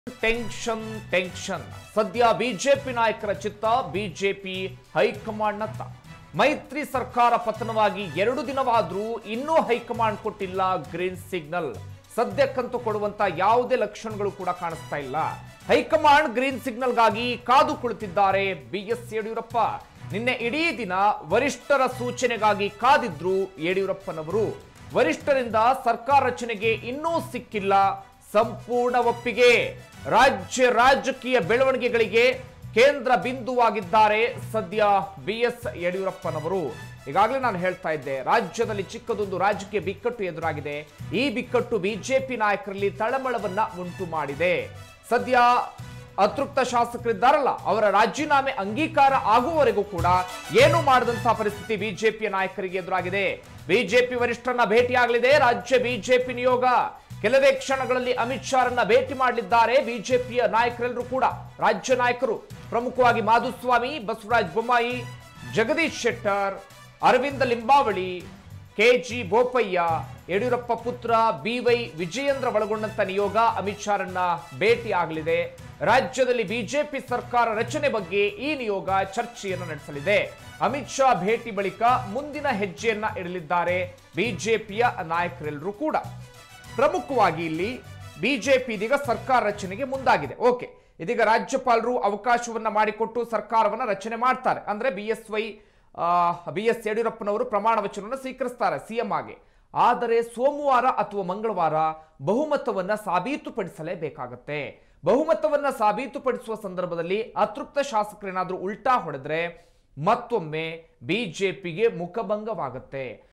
tension tension ಸದ್ಯ BJP ನಾಯಕರ ಚಿತ್ತ ಬಿಜೆಪಿ ಹೈಕಮಾಂಡ್ನತ್ತ ಮೈತ್ರಿ ಸರ್ಕಾರ ಪತನವಾಗಿ ಎರಡು ದಿನವಾದರೂ ಇನ್ನೂ ಹೈಕಮಾಂಡ್ ಕೊಟ್ಟಿಲ್ಲ ಗ್ರೀನ್ ಸಿಗ್ನಲ್ ಸದ್ಯಕ್ಕಂತೂ ಕೊಡುವಂತ ಯಾವುದೇ ಲಕ್ಷಣಗಳು ಕೂಡ ಕಾಣಿಸ್ತಾ ಇಲ್ಲ ಹೈಕಮಾಂಡ್ ಗ್ರೀನ್ ಸಿಗ್ನಲ್ಗಾಗಿ ಕಾದು ಕುಳಿತಿದ್ದಾರೆ ಬಿ ಎಸ್ ಯಡಿಯೂರಪ್ಪ ನಿನ್ನೆ ಇಡೀ ದಿನ ವರಿಷ್ಠರ ಸೂಚನೆಗಾಗಿ ಕಾದಿದ್ರು ಯಡಿಯೂರಪ್ಪನವರು ವರಿಷ್ಠರಿಂದ ಸರ್ಕಾರ ರಚನೆಗೆ ಇನ್ನೂ ಸಿಕ್ಕಿಲ್ಲ ಸಂಪೂರ್ಣ ಒಪ್ಪಿಗೆ ರಾಜ್ಯ ರಾಜಕೀಯ ಬೆಳವಣಿಗೆಗಳಿಗೆ ಕೇಂದ್ರ ಬಿಂದುವಾಗಿದ್ದಾರೆ ಸದ್ಯ ಬಿ ಎಸ್ ಯಡಿಯೂರಪ್ಪನವರು ಈಗಾಗಲೇ ನಾನು ಹೇಳ್ತಾ ಇದ್ದೆ ರಾಜ್ಯದಲ್ಲಿ ಚಿಕ್ಕದೊಂದು ರಾಜಕೀಯ ಬಿಕ್ಕಟ್ಟು ಎದುರಾಗಿದೆ ಈ ಬಿಕ್ಕಟ್ಟು ಬಿಜೆಪಿ ನಾಯಕರಲ್ಲಿ ತಳಮಳವನ್ನ ಉಂಟು ಮಾಡಿದೆ ಸದ್ಯ ಅತೃಪ್ತ ಶಾಸಕರಿದ್ದಾರಲ್ಲ ಅವರ ರಾಜೀನಾಮೆ ಅಂಗೀಕಾರ ಆಗುವವರೆಗೂ ಕೂಡ ಏನು ಮಾಡದಂತಹ ಪರಿಸ್ಥಿತಿ ಬಿಜೆಪಿಯ ನಾಯಕರಿಗೆ ಎದುರಾಗಿದೆ ಬಿಜೆಪಿ ವರಿಷ್ಠರನ್ನ ಭೇಟಿಯಾಗಲಿದೆ ರಾಜ್ಯ ಬಿಜೆಪಿ ನಿಯೋಗ ಕೆಲವೇ ಕ್ಷಣಗಳಲ್ಲಿ ಅಮಿತ್ ಶಾರನ್ನ ಭೇಟಿ ಮಾಡಲಿದ್ದಾರೆ ಬಿಜೆಪಿಯ ನಾಯಕರೆಲ್ಲರೂ ಕೂಡ ರಾಜ್ಯ ನಾಯಕರು ಪ್ರಮುಖವಾಗಿ ಮಾಧುಸ್ವಾಮಿ ಬಸವರಾಜ ಬೊಮ್ಮಾಯಿ ಜಗದೀಶ್ ಶೆಟ್ಟರ್ ಅರವಿಂದ ಲಿಂಬಾವಳಿ ಕೆಜಿ ಬೋಪಯ್ಯ ಯಡಿಯೂರಪ್ಪ ಪುತ್ರ ಬಿವೈ ವಿಜಯೇಂದ್ರ ಒಳಗೊಂಡಂತ ನಿಯೋಗ ಅಮಿತ್ ಶಾರನ್ನ ಭೇಟಿ ಆಗಲಿದೆ ರಾಜ್ಯದಲ್ಲಿ ಬಿಜೆಪಿ ಸರ್ಕಾರ ರಚನೆ ಬಗ್ಗೆ ಈ ನಿಯೋಗ ಚರ್ಚೆಯನ್ನು ನಡೆಸಲಿದೆ ಅಮಿತ್ ಶಾ ಭೇಟಿ ಬಳಿಕ ಮುಂದಿನ ಹೆಜ್ಜೆಯನ್ನ ಇಡಲಿದ್ದಾರೆ ಬಿಜೆಪಿಯ ನಾಯಕರೆಲ್ಲರೂ ಕೂಡ ಪ್ರಮುಖವಾಗಿ ಇಲ್ಲಿ ಬಿಜೆಪಿ ಇದೀಗ ಸರ್ಕಾರ ರಚನೆಗೆ ಮುಂದಾಗಿದೆ ಓಕೆ ಇದೀಗ ರಾಜ್ಯಪಾಲರು ಅವಕಾಶವನ್ನ ಮಾಡಿಕೊಟ್ಟು ಸರ್ಕಾರವನ್ನ ರಚನೆ ಮಾಡ್ತಾರೆ ಅಂದ್ರೆ B S Y B S ಯಡಿಯೂರಪ್ಪನವರು ಪ್ರಮಾಣ ವಚನವನ್ನು ಸ್ವೀಕರಿಸ್ತಾರೆ ಸಿಎಂ ಆಗಿ ಆದರೆ ಸೋಮವಾರ ಅಥವಾ ಮಂಗಳವಾರ ಬಹುಮತವನ್ನ ಸಾಬೀತುಪಡಿಸಲೇಬೇಕಾಗತ್ತೆ ಬಹುಮತವನ್ನ ಸಾಬೀತುಪಡಿಸುವ ಸಂದರ್ಭದಲ್ಲಿ ಅತೃಪ್ತ ಶಾಸಕರೇನಾದ್ರೂ ಉಲ್ಟಾ ಹೊಡೆದ್ರೆ ಮತ್ತೊಮ್ಮೆ ಬಿಜೆಪಿಗೆ ಮುಖಭಂಗವಾಗುತ್ತೆ